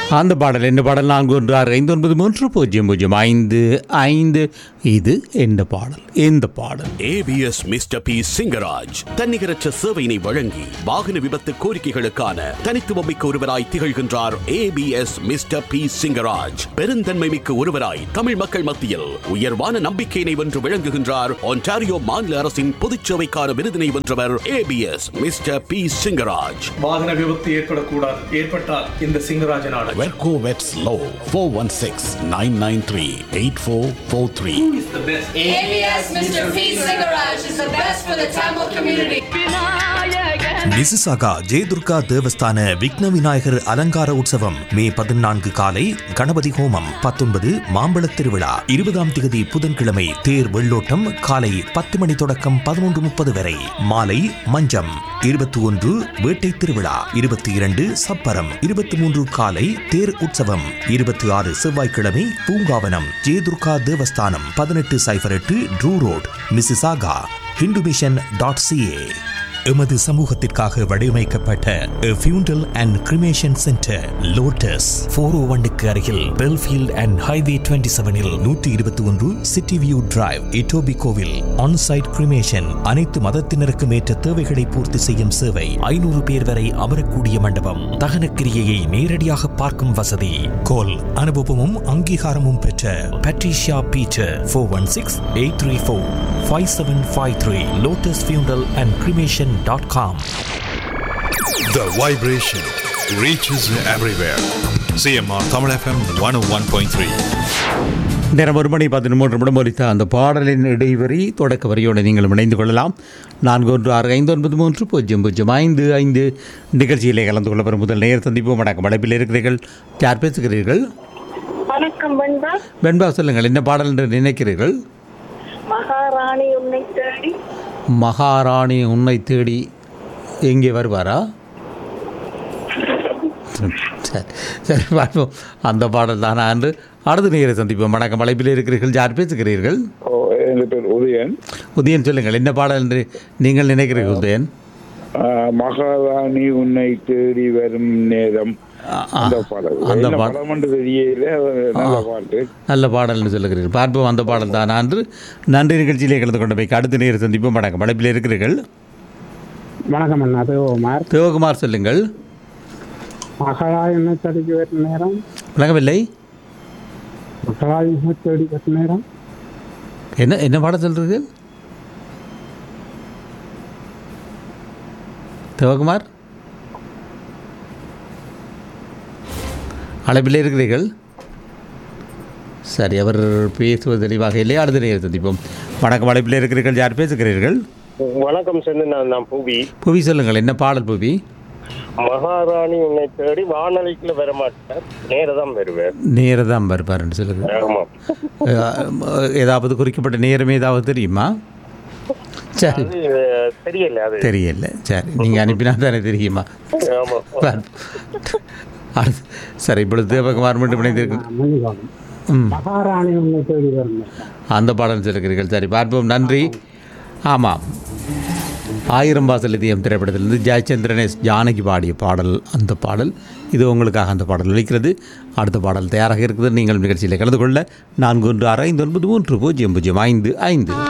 அந்த பாடல் என்ன பாடல் நான்கு ஒன்று ஆறு ஐந்து ஒன்பது மூன்று பூஜ்ஜியம் பூஜ்ஜியம் ஐந்து ஐந்து இது என்ன பாடல் எந்த பாடல் ஏபிஎஸ் மிஸ்டர் பி சிங்கராஜ் தன்னிகரற்ற சேவையினை வழங்கி வாகன விபத்து கோரிக்கைகளுக்கான தனித்துவமிக்க ஒருவராய் திகழ்கின்றார் ஏபிஎஸ் மிஸ்டர் பி சிங்கராஜ் பெருந்தன்மை மிக்க ஒருவராய் தமிழ் மக்கள் மத்தியில் உயர்வான நம்பிக்கையினை வென்று விளங்குகின்றார் ஒன்டாரியோ மாநில அரசின் பொதுச்சேவைக்கான விருதினை வென்றவர் ஏபிஎஸ் மிஸ்டர் பி சிங்கராஜ் வாகன விபத்து ஏற்படக்கூடாது ஏற்பட்டால் இந்த சிங்கராஜன் ஆடல் வெர்கோ வெட்ஸ் லோ four one six nine nine three eight four four three ABS Mr. P. Singaraj is the best for the Tamil community. Mississauga Jayadurga தேவஸ்தான விக்ன விநாயகர் அலங்கார உற்சவம் மே பதினான்கு காலை கணபதி ஹோமம் பத்தொன்பது மாம்பழத் திருவிழா இருபதாம் திகதி புதன்கிழமை தேர் வெள்ளோட்டம் காலை பத்து மணி தொடக்கம் பதினொன்று முப்பது வரை மாலை மஞ்சம் இருபத்தி ஒன்று வேட்டை திருவிழா இருபத்தி இரண்டு சப்பரம் இருபத்தி மூன்று காலை தேர் உற்சவம் இருபத்தி ஆறு செவ்வாய்க்கிழமை பூங்காவனம் ஜெயதுர்கா தேவஸ்தானம் பதினெட்டு சைபர் எட்டு Drew Road Mississauga Hindu mission dot CA எமது சமூகத்திற்காக வடிவமைக்கப்பட்ட funeral and cremation centre lotus four O ஒன்னுக்கு அருகில் பெல்ஃபீல்ட் அண்ட் ஹைவே டுவெண்ட்டி செவனில் நூற்றி இருபத்தி ஒன்று சிட்டி வியூ டிரைவ் இட்டோபி கோவில் ஆன்சைட் கிரிமேஷன் அனைத்து மதத்தினருக்கும் ஏற்ற தேவைகளை பூர்த்தி செய்யும் சேவை ஐநூறு பேர் வரை அமரக்கூடிய மண்டபம் தகன கிரியையை நேரடியாக பார்க்கும் வசதி கோல் அனுபவமும் அங்கீகாரமும் பெற்ற Patricia Peter four one six eight three four five seven five three lotus funeral and cremation dot com The vibration reaches everywhere. CMR Tamil FM 101.3. நேரம் ஒரு மணி பதிமூன்று நிமிடம் ஒலித்த அந்த பாடலின் இடைவரி தொடக்க வரியோடு நீங்கள் இணைந்து கொள்ளலாம் நான்கு ஒன்று ஆறு ஐந்து ஒன்பது மூன்று பூஜ்ஜியம் பூஜ்ஜியம் ஐந்து ஐந்து நிகழ்ச்சியிலே கலந்து கொள்ள வரும் முதல் நேர் சந்திப்பு வணக்கம் அழைப்பில் இருக்கிறீர்கள் யார் பேசுகிறீர்கள் வணக்கம் பண்பா வெண்பா சொல்லுங்கள் என்ன பாடல் என்று நினைக்கிறீர்கள் மகாராணி உன்னை தேடி மகாராணி உன்னை தேடி எங்கே வருவாரா சரி சரி பார்ப்போம் அந்த பாடல் தானா என்று அடுத்த நேரை சந்திப்போம் வணக்கம் அழைப்பில் இருக்கிறீர்கள் யார் பேசுகிறீர்கள் ஓ என் பேர் உதயன் உதயன் சொல்லுங்கள் என்ன பாடல் என்று நீங்கள் நினைக்கிறீர்கள் உதயன் ஆ, மகாராணி உன்னை தேடி வரும் நேரம் ஆ, அந்த பாடல் அந்த என்ன பாடல் படம் என்று தெரியல நல்ல பாட்டு நல்ல பாடல்னு சொல்லுகிறீர்கள் பார்ப்போம் அந்த பாடல் தானா என்று நன்றி நிகழ்ச்சியிலே கலந்து கொண்டு போய் அடுத்த நேரம் சந்திப்போம் வணக்கம் அழைப்பில் இருக்கிறீர்கள் வணக்கம் அண்ணா அது ஓமார் சிவகுமார் சொல்லுங்கள் மகாராயனை தேடி வரும் நேரம் விளங்கவில்லை மகாராயனை தேடி வரும் நேரம் என்ன என்ன பாடம் சொல்கிறீர்கள் சிவகுமார் அழைப்பில் இருக்கிறீர்கள் சரி அவர் பேசுவது தெளிவாக இல்லை அடுத்த நேரம் சந்திப்போம் வணக்கம் அழைப்பில் இருக்கிறீர்கள் யார் பேசுகிறீர்கள் வணக்கம் சென்று நான் நான் புவி புவி சொல்லுங்கள் என்ன பாடல் புவி மகாராணி உன்னை தேடி வானொலிக்குள்ள வர மாட்டேன் நேரதான் வருவேன் நேரம் தான் வருப்பாருன்னு சொல்லுங்கள் ஆமா அஹ், ஏதாவது குறிக்கப்பட்ட நேரம் ஏதாவது தெரியுமா சரி அது அஹ், தெரியல அது தெரியல சரி நீங்கள் அனுப்பினா தானே தெரியுமா ஆமா பார். அடுத்து சரி இப்பொழுது தேவகுமார் மட்டும் இணைந்திருக்கு மன்னிக்கணும் ம் மகாராணி உன்னை தேடி வரும் நேரம் அந்த பாடல் சொல்லுகிறீர்கள் சரி பார்ப்போம் நன்றி ஆமாம் ஆயிரம் வாசல் இதயம் திரைப்படத்திலிருந்து ஜெயச்சந்திரன் எஸ் ஜானகி பாடிய பாடல் அந்த பாடல் இது உங்களுக்காக அந்த பாடல் ஒலிக்கிறது அடுத்த பாடல் தயாராக இருக்குது நீங்கள் நிகழ்ச்சியில் கலந்து கொள்ள நான்கு ஒன்று ஆறு ஐந்து ஒன்பது மூன்று பூஜ்ஜியம் பூஜ்ஜியம் ஐந்து ஐந்து